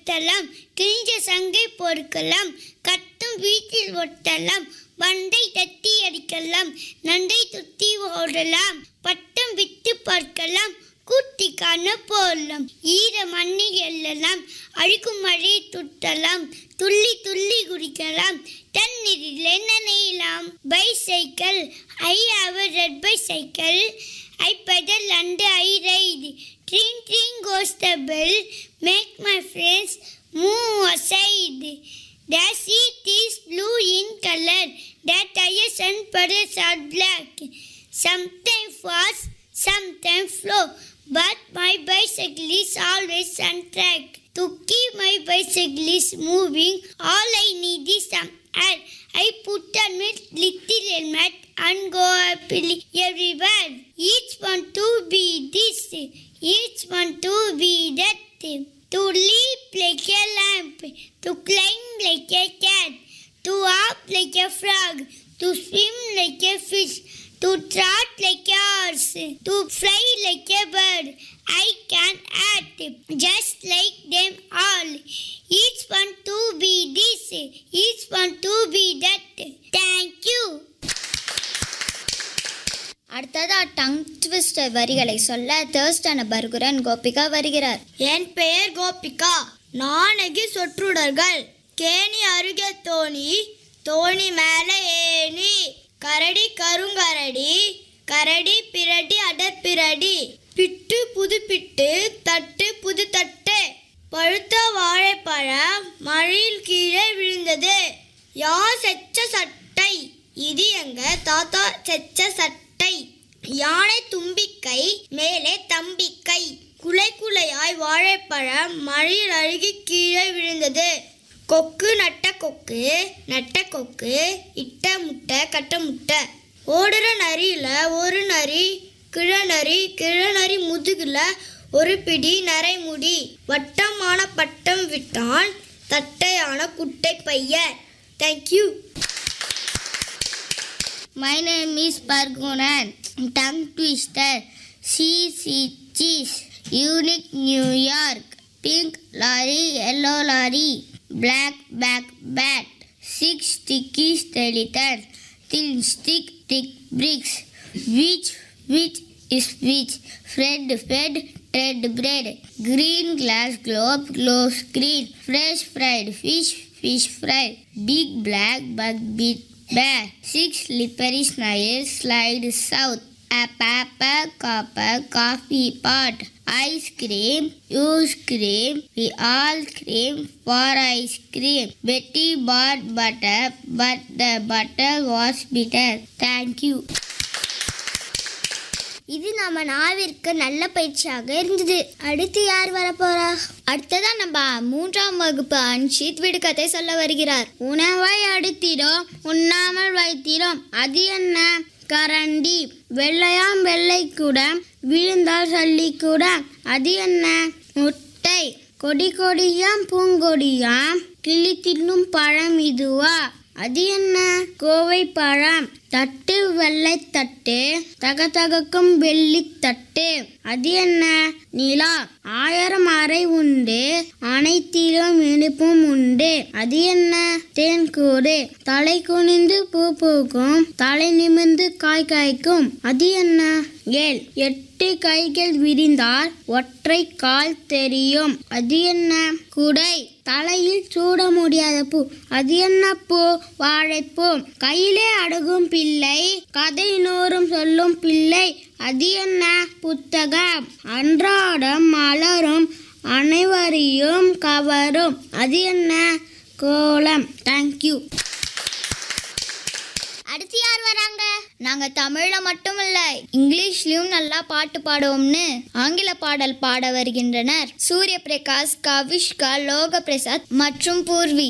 வெட்டலாம் கிழிஞ்ச சங்கை பொறுக்கலாம் கட்டும் வீட்டில் ஒட்டலாம் வண்டை தட்டி அடிக்கலாம் நண்டை துத்தி ஓடலாம் பட்டம் விட்டு பார்க்கலாம் கூட்டி காண போடலாம் ஈர மண்ணில் எல்லலாம் அழுக்கும் மழை துட்டலாம் துள்ளி துள்ளி குடிக்கலாம் தண்ணீரில் நனையலாம் bicycle I have red bicycle I pedal and I ride tring tring goes the bell make my friends move aside The seat is blue in color. The tires and pedals are black. Sometimes fast, sometimes slow. But my bicycle is always on track. To keep my bicycle is moving, all I need is some air. I put on my little helmet and go happily everywhere. Each want to be this, each want to be that. To leap like a lamp, to climb like a cat, to hop like a frog, to swim like a fish, to trot like a horse, to fly like a bird. I can act just like them all. Each one to be this, each one to be that. Thank you. அடுத்ததா tongue twister வரிகளை சொல்ல தேர்ஸ்டான பர்குரன் கோபிகா வருகிறார் என் பெயர் கோபிகா நானகி சொற்றுடர்கள் கேணி அருகே தோணி தோணி மேல ஏணி கரடி கருங்கரடி கரடி பிரடி அடற்பிரடி பிட்டு புது பிட்டு தட்டு புது தட்டு பழுத்த வாழைப்பழம் மழையில் கீழே விழுந்தது யார் செச்ச சட்டை இது எங்க தாத்தா செச்ச சட்டை யானை தும்பிக்கை மேலே தம்பிக்கை குலை குலையாய் வாழைப்பழம் மழையில் அழுகி கீழே விழுந்தது கொக்கு நட்ட கொக்கு நட்ட கொக்கு இட்ட முட்டை கட்ட முட்டை ஓடுற நரியில ஒரு நரி கிழநரி கிழநரி முதுகுல ஒரு பிடி நரைமுடி வட்டமான பட்டம் விட்டான் தட்டையான குட்டை பையன் thank you My name is Bargunan. Tongue twister. CC cheese. Unique New York. Pink lorry, yellow lorry. Black back bat. Six sticky skeletons. Thin stick, thick bricks. Which, which is which? Fred, fed, tread bread. Green glass globe, glows green. Fresh fried fish, fish fried. Big black bug bit bear. Six slippery snails slide south. A paper copper coffee pot. Ice cream, you scream, we all scream for ice cream. Betty bought butter, but the butter was bitter. Thank you. இது நம்ம நாவிற்கு நல்ல பயிற்சியாக இருந்தது அடுத்து யார் வரப்போறா அடுத்ததா நம்ம மூன்றாம் வகுப்பு அன்ஷித் விடுகதை சொல்ல வருகிறார் உணவை அடுத்திடும் உண்ணாமல் வைத்திடும் அது என்ன கரண்டி வெள்ளையாம் வெள்ளை கூட விழுந்தால் சல்லி கூட அது என்ன முட்டை கொடி கொடியாம் பூங்கொடியாம் கிளி தின்னும் பழம் இதுவா அது என்ன கோவை பழம் தட்டு வெள்ளை தட்டு தகதகக்கும் வெள்ளி தட்டு அது என்ன நிலா ஆயிரம் அறை உண்டு அனைத்திலும் இனிப்பும் உண்டு அது என்ன தேன்கூடு தலை குனிந்து பூ பூக்கும் தலை நிமிர்ந்து காய் காய்க்கும் அது என்ன ஏல் எட்டு கைகள் விரிந்தால் ஒற்றை கால் தெரியும் அது என்ன குடை தலையில் சூட முடியாத பூ அது என்ன பூ வாழைப்பூ கையிலே அடகும் பிள்ளை கதை நூறும் சொல்லும் பிள்ளை அது என்ன புத்தகம் அன்றாடம் மலரும் அனைவரையும் கவரும் அது என்ன கோலம் தேங்க்யூ அடுத்து யார் வராங்க நாங்க தமிழ்ல மட்டும் இல்ல இங்கிலீஷ்லயும் நல்லா பாட்டு பாடுவோம்னு ஆங்கில பாடல் பாட வருகின்றனர் சூரிய பிரகாஷ் கவிஷ்கா லோக பிரசாத் மற்றும் பூர்வி